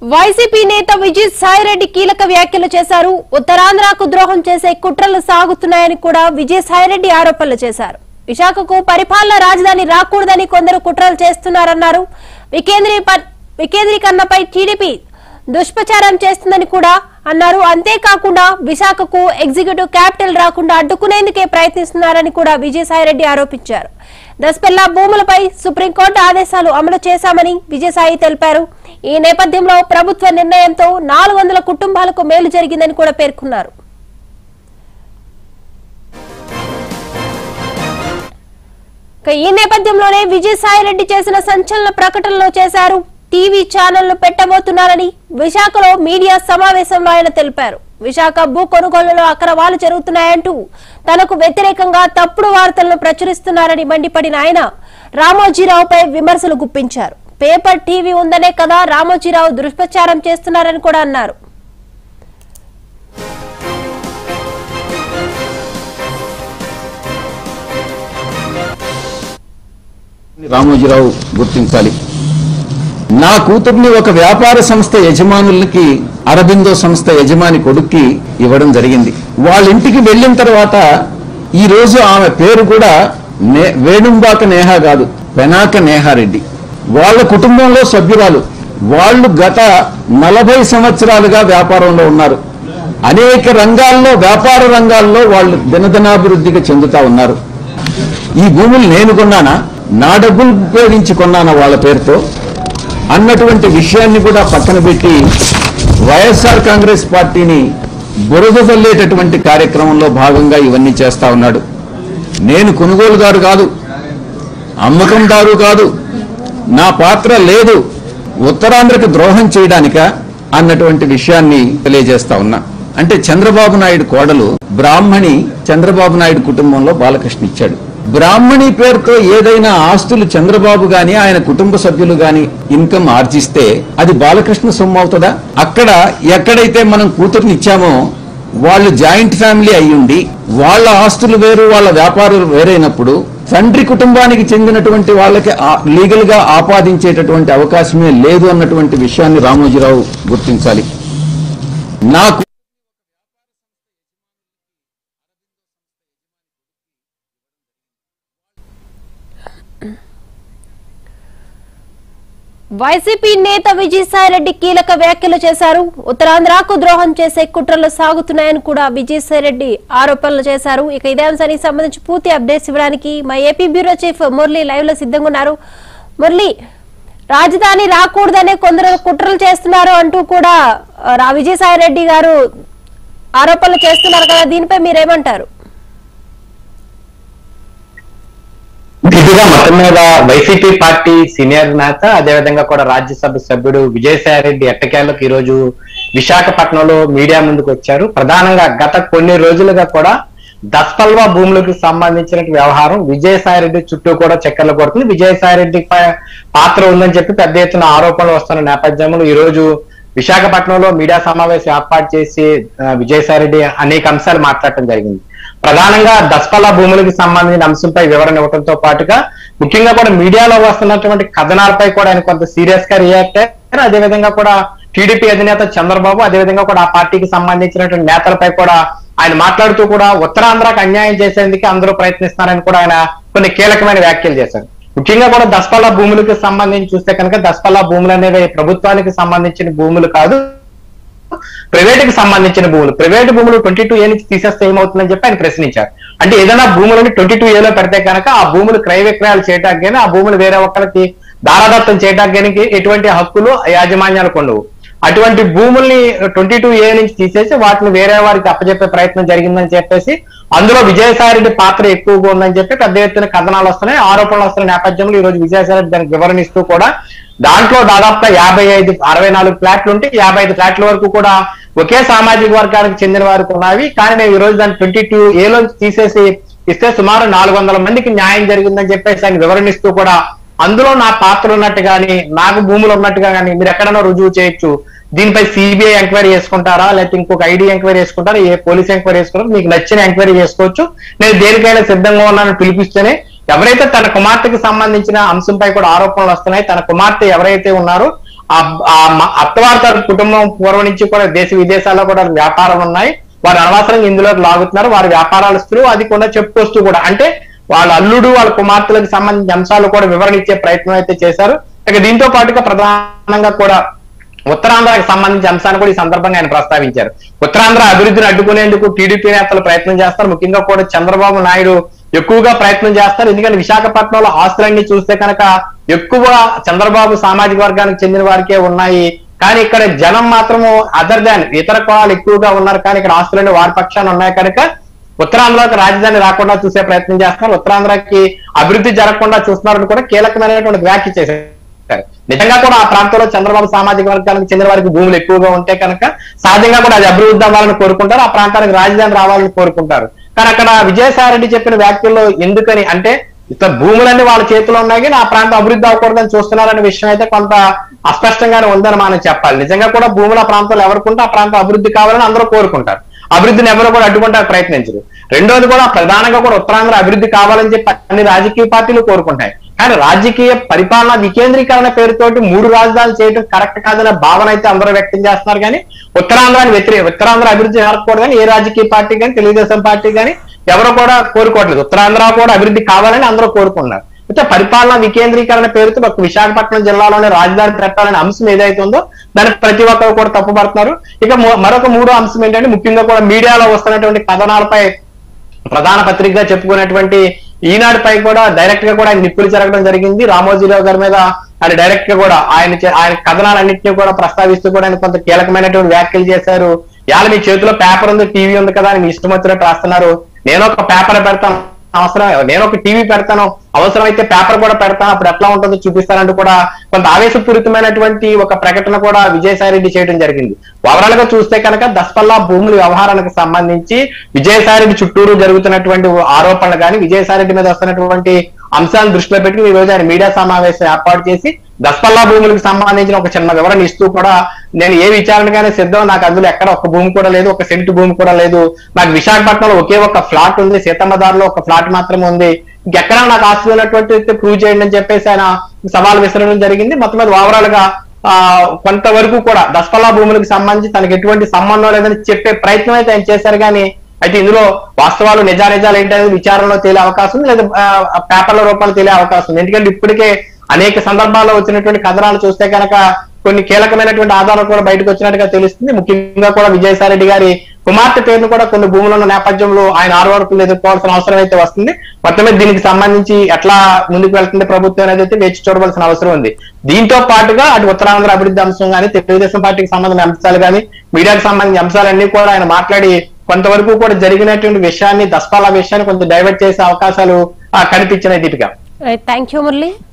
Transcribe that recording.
YCP నేత విజయ్ సాయిరెడ్డి కీలక వ్యాఖ్యలు చేశారు ఉత్తరాంధ్రకు ద్రోహం చేసే కుట్రలు సాగుతున్నాయని కూడా విజయ్ సాయిరెడ్డి ఆరోపణలు చేశారు విశాఖకు పరిపాలన రాజధాని రాకూడదని కొందరు కుట్రలు చేస్తున్నారన్నారు వికేంద్రీ వికేంద్రీకరణపై టీడీపీ దుష్ప్రచారం చేస్తుందని కూడా అన్నారు అంతేకాకుండా విశాఖకు ఎగ్జిక్యూటివ్ క్యాపిటల్ రాకుండా అడ్డుకునేందుకే ప్రయత్నిస్తున్నారని కూడా విజయసాయిరెడ్డి ఆరోపించారు దస్పెల్లా భూములపై సుప్రీంకోర్టు ఆదేశాలు అమలు చేశామని విజయసాయి తెలిపారు ఈ నేపథ్యంలో ప్రభుత్వ నిర్ణయంతో నాలుగు వందల కుటుంబాలకు మేలు జరిగిందని కూడా పేర్కొన్నారు ఇక ఈ నేపథ్యంలోనే విజయసాయిరెడ్డి చేసిన సంచలన ప్రకటనలు చేశారు టీవీ ఛానళ్లు పెట్టబోతున్నారని విశాఖలో మీడియా సమావేశంలో ఆయన తెలిపారు విశాఖ భూ కొనుగోలులో అక్రమాలు జరుగుతున్నాయంటూ తనకు వ్యతిరేకంగా తప్పుడు వార్తలను ప్రచురిస్తున్నారని మండిపడిన ఆయన రామోజీరావుపై విమర్శలు గుప్పించారు పేపర్ టీవీ ఉందనే కదా రామోజీరావు దుష్ప్రచారం చేస్తున్నారని కూడా అన్నారు రామోజీరావు గుర్తించాలి నా కూతుర్ని ఒక వ్యాపార సంస్థ యజమానులకి అరబిందో సంస్థ యజమాని కొడుక్కి ఇవ్వడం జరిగింది వాళ్ళ ఇంటికి వెళ్ళిన తర్వాత ఈ రోజు ఆమె పేరు కూడా నే వేణుంబాక నేహ కాదు పెనాక నేహారెడ్డి వాళ్ళ కుటుంబంలో సభ్యురాలు వాళ్ళు గత నలభై సంవత్సరాలుగా వ్యాపారంలో ఉన్నారు అనేక రంగాల్లో వ్యాపార రంగాల్లో వాళ్ళు దినదినాభివృద్ధిగా చెందుతా ఉన్నారు ఈ భూములు నేను కొన్నానా నా డబ్బులు ఉపయోగించి కొన్నానా వాళ్ళ పేరుతో అన్నటువంటి విషయాన్ని కూడా పక్కన పెట్టి వైఎస్ఆర్ కాంగ్రెస్ పార్టీని బురద తల్లేటటువంటి కార్యక్రమంలో భాగంగా ఇవన్నీ చేస్తా ఉన్నాడు నేను కొనుగోలుదారు కాదు అమ్మకందారు కాదు నా పాత్ర లేదు ఉత్తరాంధ్రకు ద్రోహం చేయడానిక అన్నటువంటి విషయాన్ని తెలియజేస్తా ఉన్నా అంటే చంద్రబాబు నాయుడు కోడలు బ్రాహ్మణి చంద్రబాబు నాయుడు కుటుంబంలో బాలకృష్ణ ఇచ్చాడు బ్రాహ్మణి పేరుతో ఏదైనా ఆస్తులు చంద్రబాబు గాని ఆయన కుటుంబ సభ్యులు గాని ఇన్కమ్ ఆర్జిస్తే అది బాలకృష్ణ సొమ్ము అవుతుందా అక్కడ ఎక్కడైతే మనం కూతుర్ని ఇచ్చామో వాళ్ళు జాయింట్ ఫ్యామిలీ అయ్యుండి వాళ్ళ ఆస్తులు వేరు వాళ్ళ వ్యాపారాలు వేరైనప్పుడు తండ్రి కుటుంబానికి చెందినటువంటి వాళ్ళకి లీగల్ గా ఆపాదించేటటువంటి అవకాశమే లేదు అన్నటువంటి విషయాన్ని రామోజీరావు గుర్తించాలి నాకు వైసీపీ నేత విజయసాయిరెడ్డి కీలక వ్యాఖ్యలు చేశారు ఉత్తరాంధ్రకు ద్రోహం చేసే కుట్రలు సాగుతున్నాయని కూడా విజయసాయిరెడ్డి ఆరోపణలు చేశారు ఇక ఇదే అంశానికి సంబంధించి పూర్తి అప్డేట్స్ ఇవ్వడానికి మా AP bureau chief Murali live లో సిద్ధంగా ఉన్నారు మురళి రాజధాని రాకూడదనే కొందరు కుట్రలు చేస్తున్నారు అంటూ కూడా ఆ, విజయసాయిరెడ్డి గారు ఆరోపణలు చేస్తున్నారు కదా దీనిపై మీరేమంటారు ఇదిగా మొత్తం మీద వైసీపీ పార్టీ సీనియర్ నేత అదేవిధంగా కూడా రాజ్యసభ సభ్యుడు విజయసాయి రెడ్డి ఎట్టకేలకు ఈ రోజు విశాఖపట్నంలో మీడియా ముందుకు వచ్చారు ప్రధానంగా గత కొన్ని రోజులుగా కూడా దస్పల్వా భూములకు సంబంధించిన వ్యవహారం విజయసాయి రెడ్డి చుట్టూ కూడా చక్కర్లు కొడుతుంది విజయసాయి రెడ్డి పై- పాత్ర ఉందని చెప్పి పెద్ద ఎత్తున ఆరోపణలు వస్తున్న నేపథ్యంలో ఈ రోజు విశాఖపట్నంలో మీడియా సమావేశం ఏర్పాటు చేసి ఆ, విజయసాయి రెడ్డి అనేక అంశాలు మాట్లాడటం జరిగింది ప్రధానంగా దస్పల్లా భూములకు సంబంధించిన అంశంపై వివరణ ఇవ్వడంతో పాటుగా ముఖ్యంగా కూడా మీడియాలో వస్తున్నటువంటి కథనాలపై కూడా ఆయన కొంత సీరియస్ గా రియాక్ట్ అయ్యారు అదేవిధంగా కూడా టీడీపీ అధినేత చంద్రబాబు అదేవిధంగా కూడా ఆ పార్టీకి సంబంధించినటువంటి నేతలపై కూడా ఆయన మాట్లాడుతూ కూడా ఉత్తరాంధ్రకు అన్యాయం చేసేందుకు అందరూ ప్రయత్నిస్తున్నారని కూడా ఆయన కొన్ని కీలకమైన వ్యాఖ్యలు చేశారు ముఖ్యంగా కూడా దస్పల్లా భూములకు సంబంధించి చూస్తే కనుక దస్పల్లా భూములు అనేవి ప్రభుత్వానికి సంబంధించిన భూములు కాదు ప్రైవేట్ కి సంబంధించిన భూములు ప్రైవేట్ భూములు ట్వంటీ టూ ఏ నుంచి తీసేస్తే ఏమవుతుందని చెప్పి ఆయన ప్రశ్నించారు అంటే ఏదైనా భూములని ట్వంటీ టూ ఏలో పెడితే కనుక ఆ భూములు క్రయ విక్రయాలు చేయడానికి కానీ ఆ భూములు వేరే ఒక్కరికి దారాదత్తం చేయడానికి ఎటువంటి హక్కులు యాజమాన్యాలకు ఉండవు అటువంటి భూముల్ని ట్వంటీ టూ ఏ నుంచి తీసేసి వాటిని వేరే వారికి అప్పచెప్పే ప్రయత్నం జరిగిందని చెప్పేసి అందులో విజయసాయి రెడ్డి పాత్ర ఎక్కువగా ఉందని చెప్పి పెద్ద ఎత్తున కథనాలు వస్తున్నాయి ఆరోపణలు వస్తున్న నేపథ్యంలో ఈ రోజు విజయసాయి రెడ్డి దానికి వివరణిస్తూ కూడా దాంట్లో దాదాపుగా యాభై ఐదు అరవై నాలుగు ఫ్లాట్లు ఉంటే యాభై ఐదు ఫ్లాట్ల వరకు కూడా ఒకే సామాజిక వర్గానికి చెందిన వారికి ఉన్నవి కానీ మేము ఈ రోజు దాన్ని ట్వంటీ టూ ఏలో తీసేసి ఇస్తే సుమారు నాలుగు వందల మందికి న్యాయం జరిగిందని చెప్పేసి ఆయన వివరణిస్తూ కూడా అందులో నా పాత్ర ఉన్నట్టు గాని నాకు భూములు ఉన్నట్టుగా గానీ మీరు ఎక్కడైనా రుజువు చేయొచ్చు దీనిపై సిబిఐ ఎంక్వైరీ చేసుకుంటారా లేకపోతే ఇంకొక ఐడి ఎంక్వైరీ చేసుకుంటారా ఏ పోలీస్ ఎంక్వైరీ చేసుకుంటారా మీకు నచ్చిన ఎంక్వైరీ చేసుకోవచ్చు నేను దేనికైనా సిద్ధంగా ఉన్నానని పిలిపిస్తేనే ఎవరైతే తన కుమార్తెకి సంబంధించిన అంశంపై కూడా ఆరోపణలు వస్తున్నాయి తన కుమార్తె ఎవరైతే ఉన్నారో ఆ ఆ మ- అత్తవారి తరపు కుటుంబం పూర్వం నుంచి కూడా దేశ విదేశాల్లో కూడా వ్యాపారం ఉన్నాయి వారు అనవసరంగా ఇందులోకి లాగుతున్నారు వారి వ్యాపారాలస్తులు అది కూడా చెప్పుకొస్తూ కూడా అంటే వాళ్ళ అల్లుడు వాళ్ళ కుమార్తెలకు సంబంధించిన అంశాలు కూడా వివరణ ఇచ్చే ప్రయత్నం అయితే చేశారు ఇక దీంతో పాటుగా ప్రధానంగా కూడా ఉత్తరాంధ్రకి సంబంధించిన అంశాన్ని కూడా ఈ సందర్భంగా ఆయన ప్రస్తావించారు ఉత్తరాంధ్ర అభివృద్ధిని అడ్డుకునేందుకు టీడీపీ నేతలు ప్రయత్నం చేస్తారు ముఖ్యంగా కూడా చంద్రబాబు నాయుడు ఎక్కువగా ప్రయత్నం చేస్తారు ఎందుకంటే విశాఖపట్నంలో ఆస్తులన్నీ చూస్తే కనుక ఎక్కువ చంద్రబాబు సామాజిక వర్గానికి చెందిన వారికే ఉన్నాయి కానీ ఇక్కడ జనం మాత్రము అదర్ దాన్ ఇతర కులాలు ఎక్కువగా ఉన్నారు కానీ ఇక్కడ ఆస్తులన్నీ వారి పక్షాన ఉన్నాయి కనుక ఉత్తరాంధ్రకి రాజధాని రాకుండా చూసే ప్రయత్నం చేస్తున్నారు ఉత్తరాంధ్రకి అభివృద్ధి జరగకుండా చూస్తున్నారని కూడా కీలకమైనటువంటి వ్యాఖ్య చేశారు నిజంగా కూడా ఆ ప్రాంతంలో చంద్రబాబు సామాజిక వర్గానికి చెందిన వారికి భూములు ఎక్కువగా ఉంటే కనుక సహజంగా కూడా అది అభివృద్ధి అవ్వాలని కోరుకుంటారు ఆ ప్రాంతానికి రాజధాని రావాలని కోరుకుంటారు కానీ అక్కడ విజయసాయి రెడ్డి చెప్పిన వ్యాఖ్యల్లో ఎందుకని అంటే ఇతర భూములన్నీ వాళ్ళ చేతిలో ఉన్నాయి కానీ ఆ ప్రాంతం అభివృద్ధి అవ్వకూడదని చూస్తున్నారనే విషయం అయితే కొంత అస్పష్టంగానే ఉందని మనం చెప్పాలి నిజంగా కూడా భూముల ప్రాంతాలు ఎవరికుంటే ఆ ప్రాంతం అభివృద్ధి కావాలని అందరూ కోరుకుంటారు అభివృద్ధిని ఎవరు కూడా అడ్డుకుంటారు ప్రయత్నించరు రెండోది కూడా ప్రధానంగా కూడా ఉత్తరాంధ్ర అభివృద్ధి కావాలని చెప్పి అన్ని రాజకీయ పార్టీలు కోరుకుంటాయి కానీ రాజకీయ పరిపాలన వికేంద్రీకరణ పేరుతోటి మూడు రాజధానులు చేయడం కరెక్ట్ కాదనే భావన అయితే అందరూ వ్యక్తం చేస్తున్నారు కానీ ఉత్తరాంధ్రాన్ని వ్యతిరేక ఉత్తరాంధ్ర అభివృద్ధి జరగకూడదని ఏ రాజకీయ పార్టీ కానీ తెలుగుదేశం పార్టీ కానీ ఎవరు కూడా కోరుకోవట్లేదు ఉత్తరాంధ్ర కూడా అభివృద్ధి కావాలని అందరూ కోరుకుంటున్నారు అయితే పరిపాలన వికేంద్రీకరణ పేరుతో ఒక విశాఖపట్నం జిల్లాలోనే రాజధాని పెట్టాలనే అంశం ఏదైతే ఉందో దాన్ని ప్రతి ఒక్కరు కూడా తప్పుపడుతున్నారు ఇక మో- మరొక మూడో అంశం ఏంటంటే ముఖ్యంగా కూడా మీడియాలో వస్తున్నటువంటి కథనాలపై ప్రధాన పత్రికగా చెప్పుకునేటువంటి ఈనాడు పై కూడా డైరెక్ట్ గా కూడా ఆయన నిప్పులు జరగడం జరిగింది రామోజీరావు గారి మీద ఆయన డైరెక్ట్ గా కూడా ఆయన చే- ఆయన కథనాలన్నింటినీ కూడా ప్రస్తావిస్తూ కూడా ఆయన కొంత కీలకమైనటువంటి వ్యాఖ్యలు చేశారు ఇవాళ మీ చేతిలో పేపర్ ఉంది టీవీ ఉంది కదా అని మీ ఇష్టం వచ్చినట్టు రాస్తున్నారు నేను ఒక పేపర్ పెడతాను అవసరం నేను ఒక టీవీ పెడతాను అవసరమైతే పేపర్ కూడా పెడతాను అప్పుడు ఎట్లా ఉంటుందో చూపిస్తానంటూ కూడా కొంత ఆవేశపూరితమైనటువంటి ఒక ప్రకటన కూడా విజయసాయి రెడ్డి చేయడం జరిగింది ఓవరాల్ గా చూస్తే కనుక దస్పల్లా భూముల వ్యవహారానికి సంబంధించి విజయసాయి రెడ్డి చుట్టూరు జరుగుతున్నటువంటి ఆరోపణలు కానీ విజయసాయి రెడ్డి మీద వస్తున్నటువంటి అంశాలను దృష్టిలో పెట్టుకుని ఈ రోజు ఆయన మీడియా సమావేశం ఏర్పాటు చేసి దస్పల్లా భూములకు సంబంధించిన ఒక చిన్న వివరణ ఇస్తూ కూడా నేను ఏ విచారణగానే సిద్ధం నాకు అందులో ఎక్కడ ఒక భూమి కూడా లేదు ఒక సెంటు భూమి కూడా లేదు నాకు విశాఖపట్నంలో ఒకే ఒక ఫ్లాట్ ఉంది సీతమ్మదారులో ఒక ఫ్లాట్ మాత్రమే ఉంది ఇంకెక్కడ నాకు ఆస్తి ఉన్నటువంటి ప్రూవ్ చేయండి అని చెప్పేసి ఆయన సవాల్ విసరడం జరిగింది మొత్తం మీద ఓవరాల్ గా ఆ కొంతవరకు కూడా దస్పల్లా భూములకు సంబంధించి తనకి ఎటువంటి సంబంధం లేదని చెప్పే ప్రయత్నం అయితే ఆయన చేశారు కానీ అయితే ఇందులో వాస్తవాలు నిజానిజాలు ఏంటనేది విచారణలో తేలే అవకాశం ఉంది లేదా ఆ, పేపర్ల రూపంలో తేలే అవకాశం ఉంది ఎందుకంటే ఇప్పటికే అనేక సందర్భాల్లో వచ్చినటువంటి కథనాలు చూస్తే కనుక కొన్ని కీలకమైనటువంటి ఆధారాలు కూడా బయటకు వచ్చినట్టుగా తెలుస్తుంది ముఖ్యంగా కూడా విజయసాయి రెడ్డి గారి కుమార్తె పేరును కూడా కొన్ని భూములు ఉన్న నేపథ్యంలో ఆయన ఆరోపణలు ఎదుర్కోవాల్సిన అవసరం అయితే వస్తుంది మొత్తం మీద దీనికి సంబంధించి ఎట్లా ముందుకు వెళ్తుంది ప్రభుత్వం అనేది అయితే వేచి చూడవలసిన అవసరం ఉంది దీంతో పాటుగా అటు ఉత్తరాంధ్ర అభివృద్ధి అంశం కానీ తెలుగుదేశం పార్టీకి సంబంధించిన అంశాలు కానీ మీడియాకి సంబంధించిన అంశాలన్నీ కూడా ఆయన మాట్లాడి కొంతవరకు కూడా జరిగినటువంటి విషయాన్ని దస్పాల విషయాన్ని కొంచెం డైవర్ట్ చేసే అవకాశాలు ఆ, కనిపించినాయి దీపిక థ్యాంక్ యూ మురళి